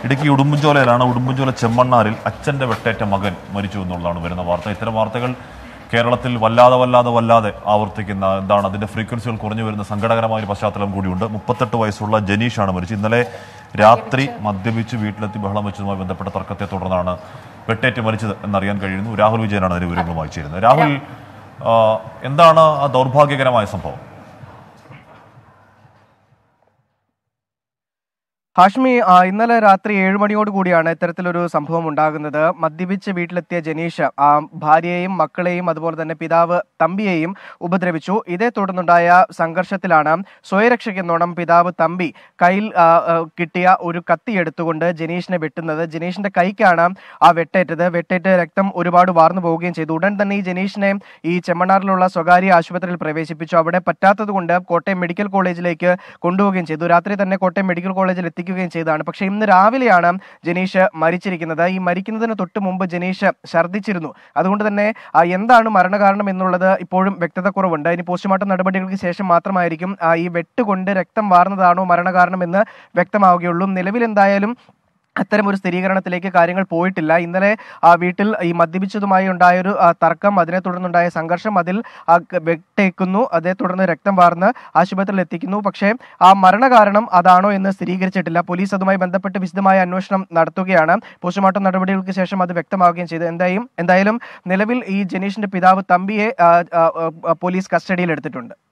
ഇടുക്കി ഉടുമ്പൻചോലയിലാണ് ഉടുമ്പൻചോല ചെമ്മണ്ണാറിൽ അച്ഛന്റെ വെട്ടേറ്റ മകൻ മരിച്ചു എന്നുള്ളതാണ് വരുന്ന വാർത്ത ഇത്തരം വാർത്തകൾ കേരളത്തിൽ വല്ലാതെ വല്ലാതെ വല്ലാതെ ആവർത്തിക്കുന്ന എന്താണ് അതിന്റെ ഫ്രീക്വൻസികൾ കുറഞ്ഞു വരുന്ന സങ്കടകരമായ ഒരു പശ്ചാത്തലം കൂടിയുണ്ട് മുപ്പത്തെട്ട് വയസ്സുള്ള ജനീഷാണ് മരിച്ചത് ഇന്നലെ രാത്രി മദ്യപിച്ച് വീട്ടിലെത്തി ബഹളം വെച്ചതുമായി ബന്ധപ്പെട്ട തർക്കത്തെ തുടർന്നാണ് വെട്ടേറ്റ് മരിച്ചത് എന്നറിയാൻ കഴിയുന്നു രാഹുൽ വിജയനാണ് അതിന് വിവരങ്ങളുമായി ചേരുന്നത് രാഹുൽ ആ, എന്താണ് ആ ദൗർഭാഗ്യകരമായ സംഭവം ഹാഷ്മി ആ, ഇന്നലെ രാത്രി ഏഴ് മണിയോട് കൂടിയാണ് ഇത്തരത്തിലൊരു സംഭവം ഉണ്ടാകുന്നത് മദ്യപിച്ച് വീട്ടിലെത്തിയ ജനീഷ് ആ, ഭാര്യയെയും മക്കളെയും അതുപോലെ തന്നെ പിതാവ് തമ്പിയെയും ഉപദ്രവിച്ചു ഇതേ തുടർന്നുണ്ടായ സംഘർഷത്തിലാണ് സ്വയരക്ഷയ്ക്കെന്നോണം പിതാവ് തമ്പി കയ്യിൽ ആ, ആ, കിട്ടിയ ഒരു കത്തി എടുത്തുകൊണ്ട് ജനീഷിനെ വെട്ടുന്നത് ജനീഷിന്റെ കൈക്കാണ് ആ വെട്ടേറ്റത് വെട്ടേറ്റ് രക്തം ഒരുപാട് വാർന്നു പോവുകയും ചെയ്തു ഉടൻ തന്നെ ഈ ജനീഷിനെ ഈ ചെമ്മണ്ണാറിലുള്ള സ്വകാര്യ ആശുപത്രിയിൽ പ്രവേശിപ്പിച്ചു അവിടെ പറ്റാത്തതുകൊണ്ട് കോട്ടയം മെഡിക്കൽ കോളേജിലേക്ക് കൊണ്ടുപോവുകയും ചെയ്തു രാത്രി തന്നെ കോട്ടയം മെഡിക്കൽ കോളേജിൽ എത്തിക്കുകയും ചെയ്തതാണ് പക്ഷേ ഇന്ന് രാവിലെയാണ് ജനീഷ് മരിച്ചിരിക്കുന്നത് ഈ മരിക്കുന്നതിന് തൊട്ട് മുമ്പ് ജനീഷ് ഛർദ്ദിച്ചിരുന്നു അതുകൊണ്ട് തന്നെ ആ, എന്താണ് മരണകാരണം എന്നുള്ളത് ഇപ്പോഴും വ്യക്തത കുറവുണ്ട് ഇനി പോസ്റ്റ്മോർട്ടം നടപടികൾക്ക് ശേഷം മാത്രമായിരിക്കും ആ, ഈ വെട്ടുകൊണ്ട് രക്തം വാർന്നതാണോ മരണകാരണം എന്ന് വ്യക്തമാവുകയുള്ളൂ നിലവിൽ എന്തായാലും അത്തരം ഒരു സ്ഥിരീകരണത്തിലേക്ക് കാര്യങ്ങൾ പോയിട്ടില്ല ഇന്നലെ ആ വീട്ടിൽ ഈ മദ്യപിച്ചതുമായി ഉണ്ടായൊരു ആ, തർക്കം അതിനെ തുടർന്നുണ്ടായ സംഘർഷം അതിൽ ആ, ക- വെട്ടേക്കുന്നു അതേ തുടർന്ന് രക്തം വാർന്ന് ആശുപത്രിയിൽ എത്തിക്കുന്നു പക്ഷേ ആ മരണകാരണം അതാണോ എന്ന് സ്ഥിരീകരിച്ചിട്ടില്ല പോലീസ് അതുമായി ബന്ധപ്പെട്ട് വിശദമായ അന്വേഷണം നടത്തുകയാണ് പോസ്റ്റ്മോർട്ടം നടപടികൾക്ക് ശേഷം അത് വ്യക്തമാവുകയും ചെയ്തു എന്തായാലും എന്തായാലും നിലവിൽ ഈ ജനീഷിന്റെ പിതാവ് തമ്പിയെ ആ, ആ, ആ, പോലീസ് കസ്റ്റഡിയിൽ എടുത്തിട്ടുണ്ട്